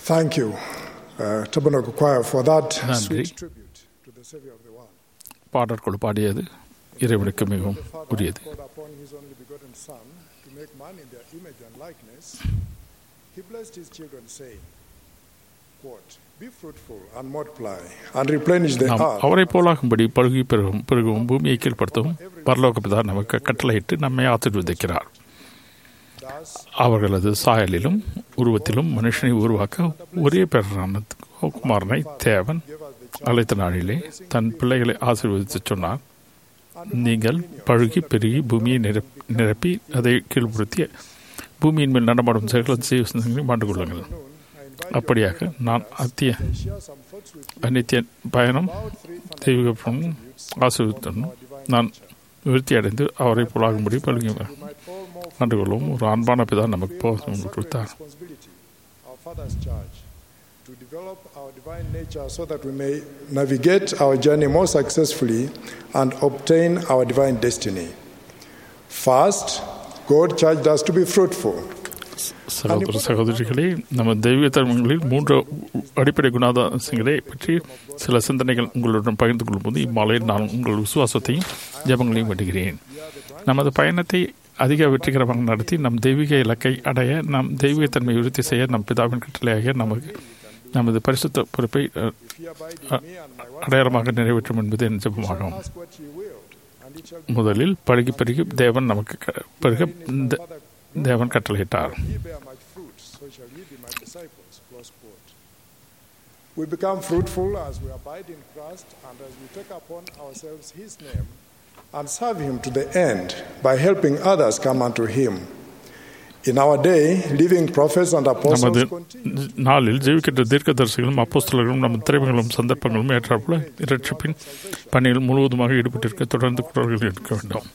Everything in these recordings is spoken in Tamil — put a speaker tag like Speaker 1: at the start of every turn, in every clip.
Speaker 1: Thank you, uh, Tabernacle Choir, for that
Speaker 2: Nandri.
Speaker 1: sweet tribute to the Savior of the world.
Speaker 2: பாடற்குழு பாடியது இறைவனுக்கு மிகவும்
Speaker 1: The Father
Speaker 2: உரியது
Speaker 1: poured upon His only begotten Son to make man in their image and likeness. He blessed His children, saying, quote, Be fruitful and multiply and replenish the
Speaker 2: நாம்
Speaker 1: earth.
Speaker 2: அவரை போலாகும்படி பழுகி பெருகும் பெருகவும் பூமியை கீழ்ப்படுத்தவும் பரலோக பிதா நமக்கு கட்டளையிட்டு நம்மை ஆசீர்வதிக்கிறார்
Speaker 1: Thus,
Speaker 2: அவர்களது சாயலிலும் உருவத்திலும் மனுஷனை உருவாக்க ஒரே பேரான குமாரனை தேவன்
Speaker 1: give us the
Speaker 2: அழைத்த நாளிலே தன் பிள்ளைகளை ஆசீர்வதித்து சொன்னார் நீங்கள் பழுகி பெருகி பூமியை நிரப் நிரப்பி அதை கீழ்ப்படுத்தி பூமியின் மேல் நடமாடும் சகல ஜீவசங்களையும் ஆண்டு கொள்ளுங்கள்
Speaker 1: noon. I invite
Speaker 2: அப்படியாக நான் அத்திய
Speaker 1: you to share some thoughts with you
Speaker 2: அநித்திய பயணம்
Speaker 1: about three
Speaker 2: தெய்வீக பயணம் ஆசீர்வதித்தனும் நான் விருத்தி அடைந்து அவரை புலாகும்படி பழுகி
Speaker 1: we might all more
Speaker 2: கண்டுகொள்ளும் ஒரு அன்பான பிதா நமக்கு போதும் கொடுத்தார்
Speaker 1: responsibility, our Father's charge, to develop our divine nature so that we may navigate our journey more successfully and obtain our divine destiny. First, God charged us to be fruitful.
Speaker 2: சகோதர சகோதரிகளே நம்ம தெய்வீக தர்மங்களில் மூன்று அடிப்படை குணாதாசங்களை பற்றி சில சிந்தனைகள் உங்களுடன் பகிர்ந்து கொள்ளும்போது இம்மாலையில் நான் உங்கள் விசுவாசத்தையும் ஜெபங்களையும் வேண்டுகிறேன் நமது பயணத்தை அதிக வெற்றிகரமாக நடத்தி நம் தெய்வீக இலக்கை அடைய நம் தெய்வீக தன்மையை உறுதி செய்ய நம் பிதாவின் கட்டளையாக நமக்கு நமது பரிசுத்த பொறுப்பை அஹ்,
Speaker 1: If ye abide in me and my word,
Speaker 2: அடையாளமாக நிறைவேற்றும் என்பது என் ஜெபமாகும்
Speaker 1: ask what ye will, and it shall be
Speaker 2: முதலில் பழகி பெருகி தேவன் நமக்கு க- பிறகு இந்த தேவன் கட்டளையிட்டார்
Speaker 1: ye bear much fruit, so shall ye be my disciples. Close quote. We become fruitful as we abide in Christ and as we take upon ourselves his name and serve him to the end by helping others come unto him. In our day, living prophets and apostles
Speaker 2: நமது
Speaker 1: continue
Speaker 2: நாளில் ஜீவிக்கின்ற தீர்க்கதரிசிகளும் அப்போஸ்தலர்களும் நமது திறமைகளும் சந்தர்ப்பங்களும் ஏற்றாப்புல இரட்சிப்பின் பணியில் முழுவதுமாக ஈடுபட்டிருக்க தொடர்ந்து குரல்கள் இருக்க வேண்டும்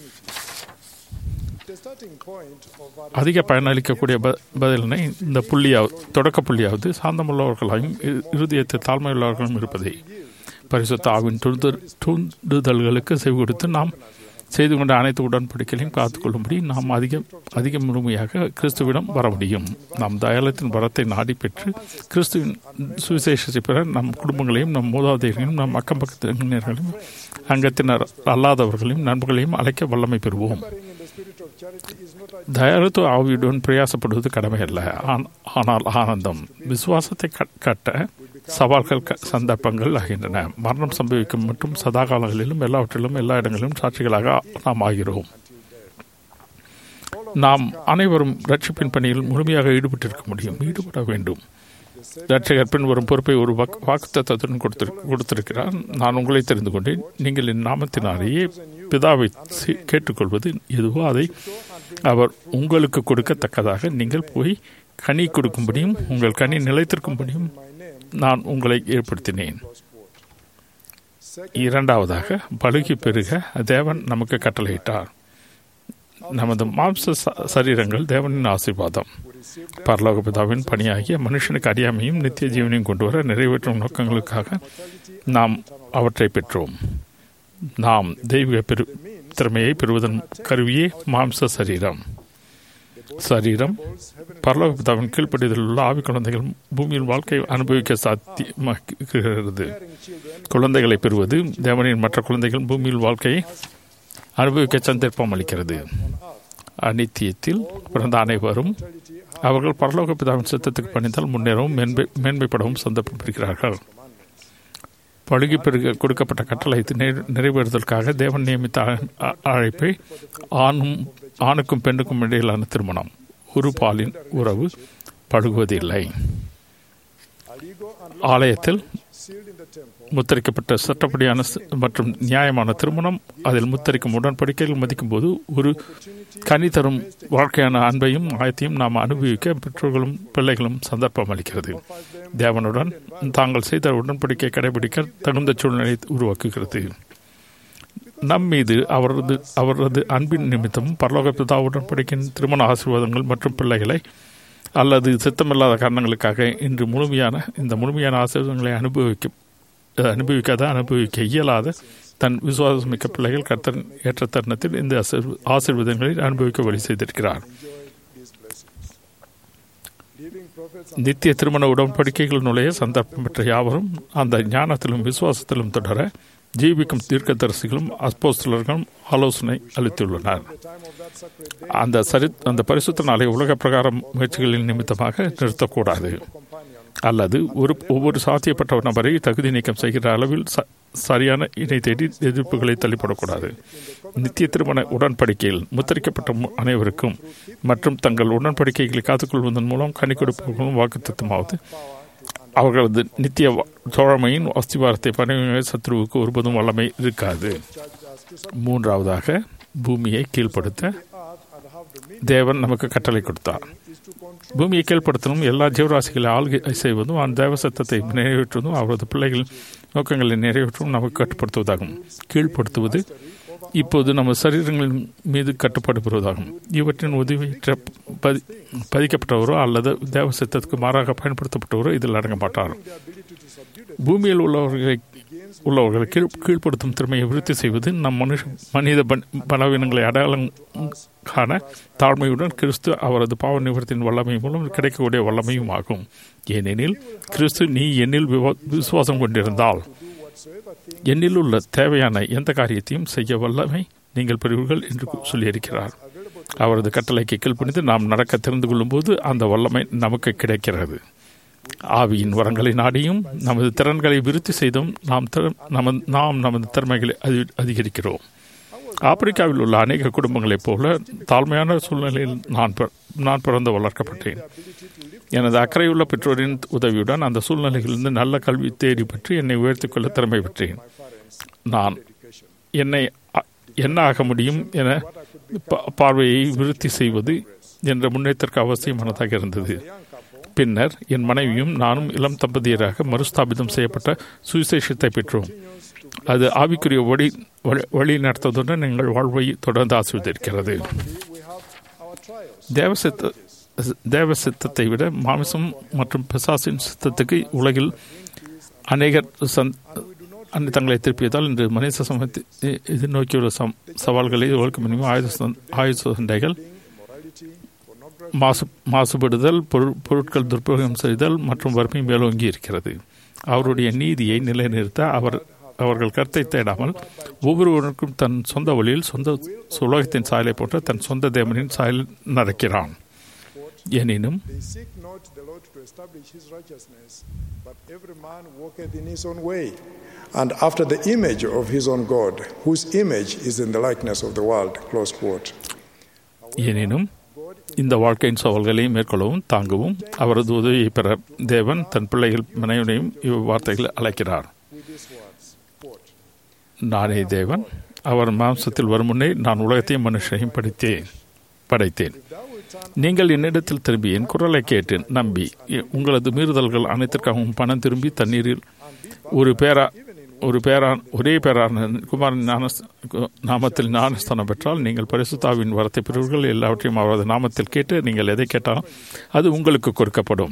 Speaker 1: the starting point of our
Speaker 2: அதிக பயனளிக்கக்கூடிய ப- பதிலினை இந்த புள்ளியாவது தொடக்க புள்ளியாவது சாந்தமுள்ளவர்களாயும் இ- இருதயத்தை தாழ்மையுள்ளவர்களும் இருப்பதே பரிசுத்த ஆவின் தூண்டு- தூண்டுதல்களுக்கு செவி கொடுத்து நாம் செய்து கொண்ட அனைத்து உடன்படிக்கைகளையும் காத்துக்கொள்ளும்படி நாம் அதிக அதிக முழுமையாக கிறிஸ்துவிடம் வர முடியும் நாம் தயாலத்தின் வரத்தை நாடி பெற்று கிறிஸ்துவின் சுவிசேஷத்தை பெற நம் குடும்பங்களையும் நம் மூதாதைகளையும் நம் அக்கம் பக்கத்தினர்களையும் அங்கத்தினர் அல்லாதவர்களையும் நண்பர்களையும் அழைக்க வல்லமை பெறுவோம்
Speaker 1: in the spirit of charity is not a
Speaker 2: தயாரித்து ஆவியுடன் பிரயாசப்படுவது கடமை அல்ல ஆன்- ஆனால் ஆனந்தம் விசுவாசத்தை க- கட்ட சவால்கள் க- சந்தர்ப்பங்கள் ஆகின்றன மரணம் சம்பவிக்கும் மற்றும் சதா காலங்களிலும் எல்லாவற்றிலும் எல்லா இடங்களிலும் சாட்சிகளாக நாம் ஆகிறோம் நாம் அனைவரும் ரட்சிப்பின் பணியில் முழுமையாக ஈடுபட்டிருக்க முடியும் ஈடுபட வேண்டும் ரட்சகர் பின் வரும் பொறுப்பை ஒரு வாக்குத்தத்துடன் கொடுத்திரு கொடுத்திருக்கிறார் நான் உங்களை தெரிந்து கொண்டேன் நீங்கள் என் நாமத்தினாலேயே பிதாவை சி- கேட்டுக்கொள்வது எதுவோ அதை அவர் உங்களுக்கு கொடுக்கத்தக்கதாக நீங்கள் போய் கனி கொடுக்கும்படியும் உங்கள் கனி நிலைத்திருக்கும்படியும் நான் உங்களை ஏற்படுத்தினேன் இரண்டாவதாக பழுகி பெருக தேவன் நமக்கு கட்டளையிட்டார் நமது மாம்ச ச- சரீரங்கள் தேவனின் ஆசீர்வாதம் பரலோக பிதாவின் பணியாகிய மனுஷனுக்கு அறியாமையும் நித்திய ஜீவனையும் கொண்டு வர நிறைவேற்றும் நோக்கங்களுக்காக நாம் அவற்றை பெற்றோம் நாம் தெய்வீக பெரு திறமையை பெறுவதன் கருவியே மாம்ச சரீரம் சரீரம் பரலோக பிதாவின் கீழ்ப்படிதல் உள்ள ஆவி குழந்தைகள் பூமியில் வாழ்க்கை அனுபவிக்க சாத்தியமாக்குகிறது குழந்தைகளை பெறுவது தேவனின் மற்ற குழந்தைகள் பூமியில் வாழ்க்கையை அனுபவிக்க சந்தர்ப்பம் அளிக்கிறது அனித்தியத்தில் பிறந்த அனைவரும் அவர்கள் பரலோக பிதாவின் சித்தத்துக்கு பணிந்தால் முன்னேறவும் மேன்மை மேன்மைப்படவும் சந்தர்ப்பம் பெறுகிறார்கள் பழுகி பெருக கொடுக்கப்பட்ட கட்டளை நிறை- நிறைவேறுதலுக்காக தேவன் நியமித்த அழ- அ- அழைப்பை ஆணும் ஆணுக்கும் பெண்ணுக்கும் இடையிலான திருமணம் ஒரு பாலின் உறவு பழுகுவதில்லை
Speaker 1: aligo and
Speaker 2: ஆலயத்தில்
Speaker 1: sealed in the temple.
Speaker 2: முத்தரிக்கப்பட்ட சட்டப்படியான ச- மற்றும் நியாயமான திருமணம் அதில் முத்தரிக்கும் உடன்படிக்கைகள் மதிக்கும் போது ஒரு கனி தரும் வாழ்க்கையான அன்பையும் ஆயத்தையும் நாம் அனுபவிக்க பெற்றோர்களும் பிள்ளைகளும் சந்தர்ப்பம் அளிக்கிறது தேவனுடன் தாங்கள் செய்த உடன்படிக்கை கடைபிடிக்க தகுந்த சூழ்நிலை உருவாக்குகிறது நம் மீது அவரது அவரது அன்பின் நிமித்தமும் பரலோக பிதா உடன்படிக்கையின் திருமண ஆசீர்வாதங்கள் மற்றும் பிள்ளைகளை அல்லது சித்தமில்லாத காரணங்களுக்காக இன்று முழுமையான இந்த முழுமையான ஆசீர்வாதங்களை அனுபவிக்க அனுபவிக்காத அனுபவிக்க இயலாத தன் விசுவாசமிக்க பிள்ளைகள் கர்த்தர் ஏற்ற தருணத்தில் இந்த ஆசீர்வ- ஆசீர்வாதங்களை அனுபவிக்க வழி செய்திருக்கிறார்
Speaker 1: Living prophets and
Speaker 2: நித்திய திருமண உடன்படிக்கைகள் நுழைய சந்தர்ப்பம் பெற்ற யாவரும் அந்த ஞானத்திலும் விசுவாசத்திலும் தொடர ஜீவிக்கும் தீர்க்கதரிசிகளும் அஸ்போஸ்தலர்களும் ஆலோசனை அளித்துள்ளனர்
Speaker 1: the time of that sacred day,
Speaker 2: அந்த சரி அந்த பரிசுத்த நாளை உலக பிரகாரம் முயற்சிகளின் நிமித்தமாக நிறுத்தக்கூடாது
Speaker 1: companion
Speaker 2: அல்லது ஒரு ஒவ்வொரு சாத்தியப்பட்ட நபரை தகுதி நீக்கம் செய்கிற அளவில் ச- சரியான இணை தேடி எதிர்ப்புகளை தள்ளிப்படக்கூடாது நித்திய திருமண உடன்படிக்கையில் முத்தரிக்கப்பட்ட மு- அனைவருக்கும் மற்றும் தங்கள் உடன்படிக்கைகளை காத்துக்கொள்வதன் மூலம் கனி கொடுப்பவர்களும் வாக்குத்தமாவது அவர்களது நித்திய வா- தோழமையின் அஸ்திவாரத்தை பணிய சத்ருவுக்கு ஒருபோதும் வல்லமை இருக்காது
Speaker 1: charged us to
Speaker 2: மூன்றாவதாக பூமியை கீழ்ப்படுத்த
Speaker 1: earth and have dominion
Speaker 2: தேவன் நமக்கு கட்டளை கொடுத்தார்
Speaker 1: is to control
Speaker 2: பூமியை கீழ்ப்படுத்தலும் எல்லா ஜீவராசிகளை ஆள்கை செய்வதும் அந்த தேவ சத்தத்தை நிறைவேற்றுவதும் அவரது பிள்ளைகள் நோக்கங்களை நிறைவேற்றவும் நமக்கு கட்டுப்படுத்துவதாகும் கீழ்ப்படுத்துவது இப்போது நம்ம சரீரங்களின் மீது கட்டுப்பாடு பெறுவதாகும் இவற்றின் உதவியற்ற பதி பதிக்கப்பட்டவரோ அல்லது தேவ சத்தத்துக்கு மாறாக பயன்படுத்தப்பட்டவரோ இதில் அடங்க மாட்டார்
Speaker 1: the ability to subdue the
Speaker 2: பூமியில் உள்ளவர்களை உள்ளவர்களை கீழ் கீழ்ப்படுத்தும் திறமையை விருத்தி செய்வது நம் மனுஷ மனித பன்- பலவீனங்களை அடையாளம் காண தாழ்மையுடன் கிறிஸ்து அவரது பாவ நிவர்த்தியின் வல்லமை மூலம் கிடைக்கக்கூடிய வல்லமையும் ஆகும் ஏனெனில் கிறிஸ்து நீ என்னில் விவா- விசுவாசம் கொண்டிருந்தால்
Speaker 1: whatsoever thing
Speaker 2: என்னில் உள்ள தேவையான எந்த காரியத்தையும் செய்ய வல்லமை நீங்கள் பெறுவீர்கள் என்று சொல்லியிருக்கிறார் அவரது கட்டளைக்கு கீழ்ப்பணிந்து நாம் நடக்க தெரிந்து கொள்ளும்போது அந்த வல்லமை நமக்கு கிடைக்கிறது ஆவியின் வரங்களை நாடியும் நமது திறன்களை விருத்தி செய்தும் நாம் திற- நமது நாம் நமது திறமைகளை அதி- அதிகரிக்கிறோம் ஆப்பிரிக்காவில் உள்ள அநேக குடும்பங்களைப் போல தாழ்மையான சூழ்நிலையில் நான் பிற- நான் பிறந்து வளர்க்கப்பட்டேன் எனது அக்கறையுள்ள பெற்றோரின் உதவியுடன் அந்த சூழ்நிலைகளிலிருந்து நல்ல கல்வி தேடி பெற்று என்னை உயர்த்திக் கொள்ள திறமை பெற்றேன் நான் என்னை அ- என்ன ஆக முடியும் என பா- பார்வையை விருத்தி செய்வது என்ற முன்னேற்றத்திற்கு அவசியமானதாக இருந்தது பின்னர் என் மனைவியும் நானும் இளம் தம்பதியராக மறுஸ்தாபிதம் செய்யப்பட்ட சுவிசேஷத்தை பெற்றோம் அது ஆவிக்குரிய வழி வழி- வழி நடத்துவதுடன் எங்கள் வாழ்வை தொடர்ந்து ஆசிர்வதிக்கிறது
Speaker 1: we have our trials.
Speaker 2: தேவசித்த தேவ சித்தத்தை விட மாமிசம் மற்றும் பிசாசின் சித்தத்துக்கு உலகில் அநேகர் சந் அன்னை தங்களை திருப்பியதால் இன்று மனித சமூகத்தை எ- எதிர்நோக்கியுள்ள சம் சவால்களை ஒழுக்க முடியும் ஆயுத சந்- ஆயுத சண்டைகள்
Speaker 1: Morality, pornography,
Speaker 2: மாசு மாசுபடுதல் பொருள் பொருட்கள் துர்பயோகம் செய்தல் மற்றும் வறுமை மேலோங்கி இருக்கிறது அவருடைய நீதியை நிலைநிறுத்த அவர் அவர்கள் கருத்தை தேடாமல் ஒவ்வொருவருக்கும் தன் சொந்த வழியில் சொந்த உலகத்தின் சாயலை போன்ற தன் சொந்த தேவனின் சாயல் நடக்கிறான் எனினும்
Speaker 1: they seek not the Lord to establish his righteousness, but every man walketh in his own way, and after the image of his own God, whose image is in the likeness of the world. Close quote.
Speaker 2: எனினும் இந்த வாழ்க்கையின் சவால்களை மேற்கொள்ளவும் தாங்கவும் அவரது உதவியை பெற தேவன் தன் பிள்ளைகள் மனைவினையும் இவ்வார்த்தைகளை அழைக்கிறார்
Speaker 1: With these words, quote,
Speaker 2: நானே தேவன் அவர் மாம்சத்தில் வரும் முன்னே நான் உலகத்தையும் மனுஷனையும் படைத்தேன் படைத்தேன் நீங்கள் என்னிடத்தில் திரும்பி என் குரலை கேட்டு நம்பி எ- உங்களது மீறுதல்கள் அனைத்திற்காகவும் பணம் திரும்பி தண்ணீரில் ஒரு பேரா ஒரு பேரான் ஒரே பேரான குமாரன் ஞான நாமத்தில் ஞானஸ்தானம் பெற்றால் நீங்கள் பரிசுத்தாவின் வரத்தை பெறுவீர்கள் எல்லாவற்றையும் அவரது நாமத்தில் கேட்டு நீங்கள் எதை கேட்டாலும் அது உங்களுக்கு கொடுக்கப்படும்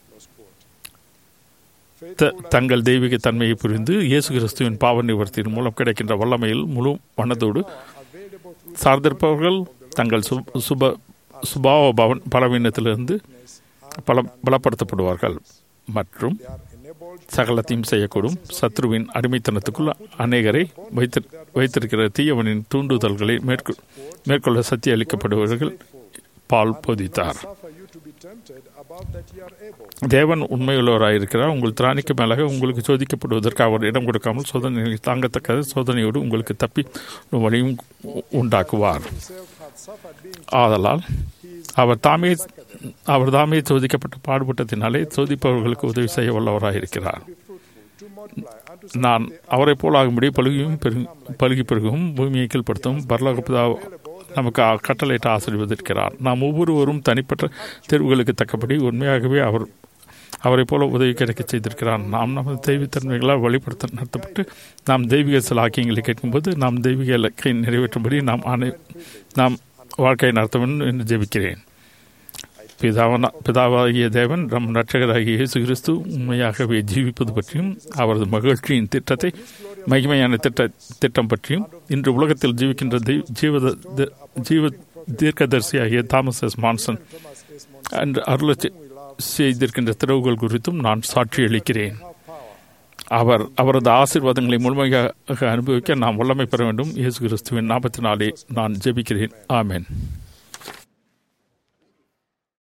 Speaker 2: த- தங்கள் தெய்வீக தன்மையை புரிந்து இயேசு கிறிஸ்துவின் பாவ நிவர்த்தியின் மூலம் கிடைக்கின்ற வல்லமையில் முழு மனதோடு சார்ந்திருப்பவர்கள் தங்கள் சு- சுப சுபாவ பவன் பலவீனத்திலிருந்து பல பலப்படுத்தப்படுவார்கள் மற்றும்
Speaker 1: they are enabled
Speaker 2: சகலத்தையும் செய்யக்கூடும் சத்ருவின் அடிமைத்தனத்துக்குள் அநேகரை வைத்து வைத்திருக்கிற தீயவனின் தூண்டுதல்களை மேற்கொ மேற்கொள்ள சக்தி அளிக்கப்படுபவர்கள் பால் போதித்தார்
Speaker 1: suffer you to be tempted above that ye are able.
Speaker 2: தேவன் உண்மையுள்ளவராயிருக்கிறார் உங்கள் திராணிக்கு மேலாக உங்களுக்கு சோதிக்கப்படுவதற்கு அவர் இடம் கொடுக்காமல் சோதனை தாங்கத்தக்க சோதனையோடு உங்களுக்கு தப்பி வழியும் உண்டாக்குவார்
Speaker 1: Himself hath suffered being
Speaker 2: ஆதலால் அவர் தாமே அவர் தாமே சோதிக்கப்பட்டு பாடுபட்டதினாலே சோதிப்பவர்களுக்கு உதவி செய்ய வல்லவராயிருக்கிறார்
Speaker 1: to multiply and to
Speaker 2: நான் அவரை போலாகும்படி பழுகியும் பெருகு பழுகி பெருகவும் பூமியை கீழ்ப்படுத்தவும் பரலோக பிதா நமக்கு ஆ- கட்டளையிட்டு ஆசீர்வதிக்கிறார் நாம் ஒவ்வொருவரும் தனிப்பட்ட தேர்வுகளுக்கு தக்கபடி உண்மையாகவே அவர் அவரை போல உதவி கிடைக்க செய்திருக்கிறார் நாம் நமது தெய்வத்தன்மைகளால் வழிபடுத்த நடத்தப்பட்டு நாம் தெய்வீக சில ஆக்கியங்களை கேட்கும்போது நாம் தெய்வீக இலக்கை நிறைவேற்றும்படி நாம் அனை நாம் வாழ்க்கையை நடத்த வேண்டும் என்று ஜெபிக்கிறேன் பிதாவன பிதாவாகிய தேவன் நம் ரட்சகராகிய இயேசு கிறிஸ்து உண்மையாகவே ஜீவிப்பது பற்றியும் அவரது மகிழ்ச்சியின் திட்டத்தை மகிமையான திட்ட திட்டம் பற்றியும் இன்று உலகத்தில் ஜீவிக்கின்ற தெய்வ- ஜீவ த- ஜீவ தீர்க்கதரிசியாகிய Thomas S Monson
Speaker 1: Thomas S. Monson,
Speaker 2: என்று அருளச்சி
Speaker 1: we love
Speaker 2: செய்திருக்கின்ற திறவுகள் குறித்தும் நான் சாட்சியளிக்கிறேன் அவர் அவரது ஆசீர்வாதங்களை முழுமையாக அனுபவிக்க நாம் வல்லமை பெற வேண்டும் இயேசு கிறிஸ்துவின் நாற்பத்தி நாளே நான் ஜெபிக்கிறேன் ஆமென்